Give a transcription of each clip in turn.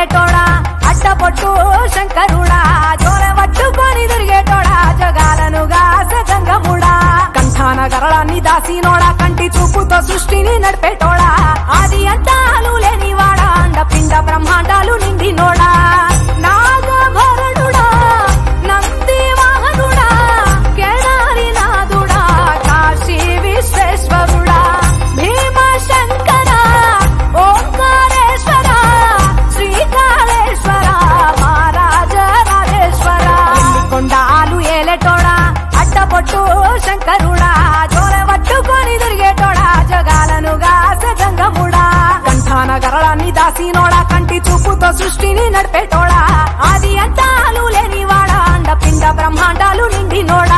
ఏలేటోడా అడ్డపొట్టు శంకరుడా జోల పట్టుకొని తిరిగేటోడా జగాలను గాసగంగముడా కంఠాన గరళాన్ని దాసినోడా కంటి చూపుతో సృష్టిని నడిపేటోడా ఆది అంతాలు లేనివాడా అండ పిండ బ్రహ్మాండాలు నిండినోడా నాగభరణుడా నంది వాహనుడా కేదారి నాథుడా కాశీ విశ్వేశ్వరుడా భీమ శంకర ఓంకారేశ్వర శ్రీకాళేశ్వర మహారాజ రాజేశ్వర కొండాలు ఏలేటోడా అడ్డపొట్టు శంకరుడా జోల పట్టుకొని తిరిగేటోడా జగాలను గాసగంగముడా కంఠాన గరళాన్ని దాసినోడా కంటి చూపుతో సృష్టిని నడిపేటోడా ఆది అంతాలు లేనివాడా అండ పిండ బ్రహ్మాండాలు నిండినోడా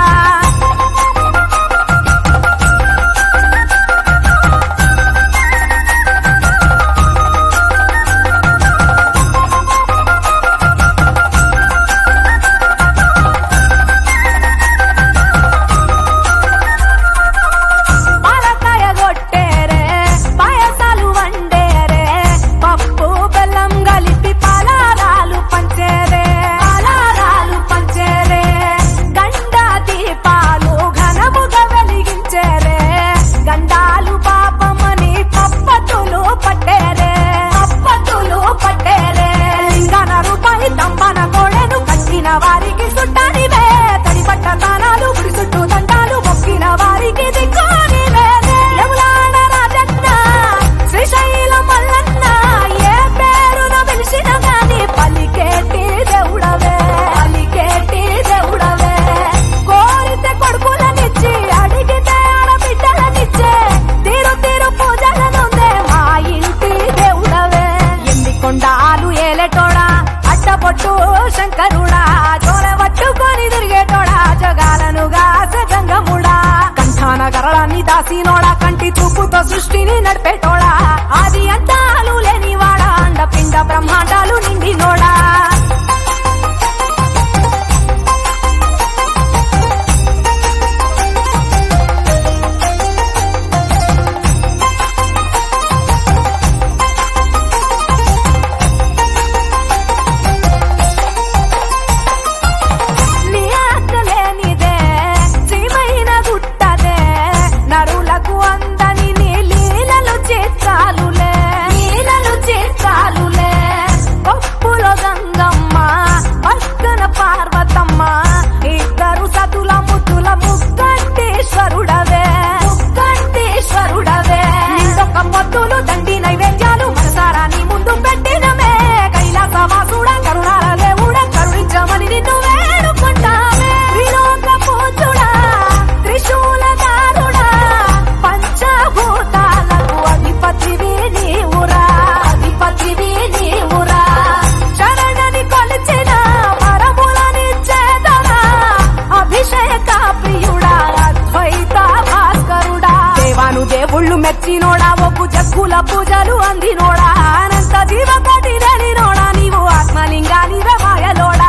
పాలకాయ కొట్టేరే పాయసాలు వండేరే పప్పు బెల్లం కలిపి పలారాలు పంచేరే పలారాలు పంచేరే గండ దీపాలు ఘనముగా వెలిగించేరే గండాలు పాపమని పప్పతులు పట్టేరే పప్పతులు పట్టేరే లింగన రూపాయి దంపన గోడెను కట్టిన వారికి సుట్టానివే తడి పట్ట తానాలు గుడి చుట్టూ దండాలు మొక్కిన వారికి దిక్కోనివే యములాడ రాజన్న శ్రీశైల మల్లన్న ఏ పేరున పిలిచిన గాని పలికేటి దేవుడవే పలికేటి దేవుడవే కోరితే కొడుకులనిచ్చి అడిగితే ఆడబిడ్డలనిచ్చే తీరు తీరు పూజలనుందే మా ఇంటి దేవుడవే ఎన్ని కొండాలు ఏలేటోడా అడ్డపొట్టు శంకరుడా జోల పట్టుకొని తిరిగేటోడా జగాలను గాసగంగముడా కంఠాన గరళాన్ని దాసినోడా కంటి చూపుతో సృష్టిని నడిపేటోడా ఆది అంతాలు లేనివాడా అండ పిండ బ్రహ్మాండాలు నిండినోడా నీ ఆకలేనిదే శ్రీమైన గుట్టదే నరులకు అందని నీ లీలలు చేస్తాలులే లీలలు చేస్తాలులే పప్పులో గంగమ్మ పక్కన పార్వతమ్మ ఇద్దరు సతుల ముద్దుల ముక్కంటేశ్వరుడవే ముక్కంటేశ్వరుడవే నిండొక్క పొత్తులు దండి నైవేద్యాలు మనసారా నీ ముందు పెట్టినమే కైలాసవాసుడ కరుణాల దేవుడ కరుణించమని నిన్ను వేడుకుంటామే వినోద పూజుడా త్రిశూలదారుడా పంచభూతాలకు అధిపతివి నీవురా అధిపతివి నీవురా శరణని కొలిచిన వరములనిచ్చేదరా అభిషేక ప్రియుడా అద్వైత భాస్కరుడా దేవాను దేవుళ్ళు మెచ్చినోడా ఒప్పు జగ్గుల పూజలు అందినోడా అనంత జీవకోటి నోడా నీవు ఆత్మలింగాని మాయలోడా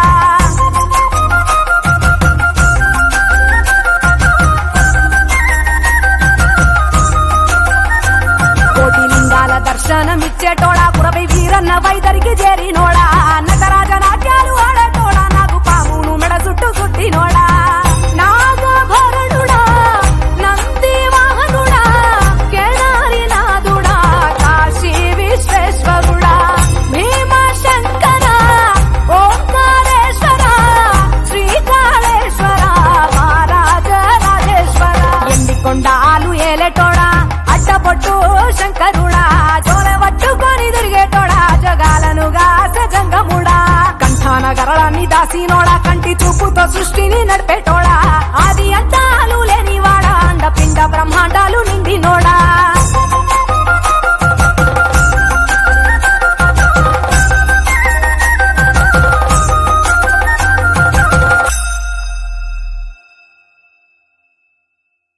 కోటి లింగాల దర్శనమిచ్చేటోడా కురవై వీరన్న వైదరికి చేరినోడా నటరాజ నాట్యాలు ఆడటోడా నాకు పామును మెడ చుట్టూ చుట్టినోడా నాగభరణుడా నంది వాహనుడా కేదారి నాథుడా కాశీ విశ్వేశ్వరుడా భీమ శంకర ఓంకారేశ్వర శ్రీకాళేశ్వర మహారాజ రాజేశ్వర ఎన్ని కొండాలు ఏలేటోడా అడ్డపొట్టు శంకరుడా జోల పట్టుకొని తిరిగేటోడా జగాలను గాసగంగముడా కంఠాన గరళాన్ని దాసినోడా కంటి చూపుతో సృష్టిని నడిపేటోడా